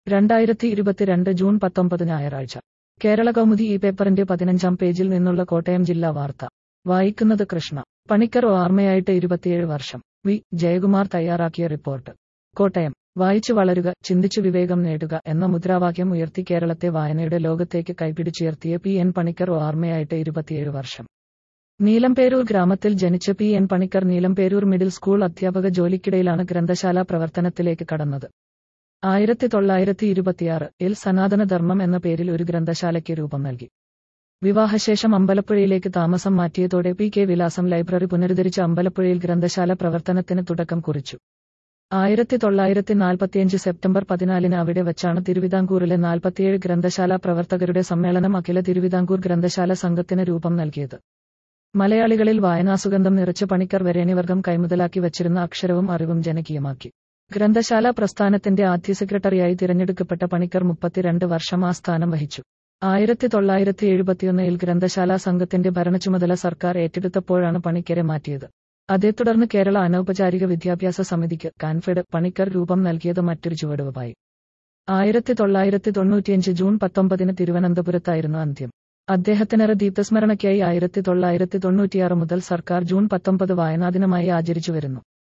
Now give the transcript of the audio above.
രണ്ടായിരത്തി ഇരുപത്തിരണ്ട് ജൂൺ പത്തൊമ്പത് ഞായറാഴ്ച കേരള കൗമുദി ഈ പേപ്പറിന്റെ പതിനഞ്ചാം പേജിൽ നിന്നുള്ള കോട്ടയം ജില്ലാ വാർത്ത വായിക്കുന്നത് കൃഷ്ണ പണിക്കർ ഓർമ്മയായിട്ട് ഇരുപത്തിയേഴ് വർഷം വി ജയകുമാർ തയ്യാറാക്കിയ റിപ്പോർട്ട് കോട്ടയം വായിച്ചു വളരുക ചിന്തിച്ചു വിവേകം നേടുക എന്ന മുദ്രാവാക്യം ഉയർത്തി കേരളത്തെ വായനയുടെ ലോകത്തേക്ക് കൈപിടിച്ചുയർത്തിയ പി എൻ പണിക്കർ ഓർമ്മയായിട്ട് ഇരുപത്തിയേഴ് വർഷം നീലംപേരൂർ ഗ്രാമത്തിൽ ജനിച്ച P N Panicker Neelamperoor middle school അധ്യാപക ജോലിക്കിടയിലാണ് ഗ്രന്ഥശാല പ്രവർത്തനത്തിലേക്ക് കടന്നത് ആയിരത്തി തൊള്ളായിരത്തി ഇരുപത്തിയാറ് ഇൽ സനാതനധർമ്മം എന്ന പേരിൽ ഒരു ഗ്രന്ഥശാലയ്ക്ക് രൂപം നൽകി വിവാഹശേഷം അമ്പലപ്പുഴയിലേക്ക് താമസം മാറ്റിയതോടെ പി കെ വിലാസം ലൈബ്രറി പുനരുദ്ധരിച്ച അമ്പലപ്പുഴയിൽ ഗ്രന്ഥശാല പ്രവർത്തനത്തിന് തുടക്കം കുറിച്ചു ആയിരത്തി തൊള്ളായിരത്തി നാൽപ്പത്തിയഞ്ച് സെപ്റ്റംബർ പതിനാലിന് അവിടെ വച്ചാണ് തിരുവിതാംകൂറിലെ നാൽപ്പത്തിയേഴ് ഗ്രന്ഥശാല പ്രവർത്തകരുടെ സമ്മേളനം അഖില തിരുവിതാംകൂർ ഗ്രന്ഥശാല സംഘത്തിന് രൂപം നൽകിയത് മലയാളികളിൽ വായനാസുഗന്ധം നിറച്ച പണിക്കർ വരേണ്യവർഗം കൈമുതലാക്കി വച്ചിരുന്ന അക്ഷരവും അറിവും ജനകീയമാക്കി ഗ്രന്ഥശാല പ്രസ്ഥാനത്തിന്റെ ആദ്യ സെക്രട്ടറിയായി തിരഞ്ഞെടുക്കപ്പെട്ട പണിക്കർ മുപ്പത്തിരണ്ട് വർഷം ആ സ്ഥാനം വഹിച്ചു ആയിരത്തി തൊള്ളായിരത്തി എഴുപത്തിയൊന്നിൽ ഗ്രന്ഥശാല സംഘത്തിന്റെ ഭരണചുമതല സർക്കാർ ഏറ്റെടുത്തപ്പോഴാണ് പണിക്കരെ മാറ്റിയത് അതേ തുടർന്ന് കേരള അനൗപചാരിക വിദ്യാഭ്യാസ സമിതിക്ക് കാൻഫെഡ് പണിക്കർ രൂപം നൽകിയത് മറ്റൊരു ചുവടുവപ്പായി ആയിരത്തി തൊള്ളായിരത്തി തൊണ്ണൂറ്റിയഞ്ച് ജൂൺ പത്തൊമ്പതിന് തിരുവനന്തപുരത്തായിരുന്നു അന്ത്യം അദ്ദേഹത്തിനേറെ ദീപ്തസ്മരണയ്ക്കായി ആയിരത്തി തൊള്ളായിരത്തി തൊണ്ണൂറ്റിയാറ് മുതൽ സർക്കാർ ജൂൺ പത്തൊമ്പത് വായനാദിനമായി ആചരിച്ചു വരുന്നു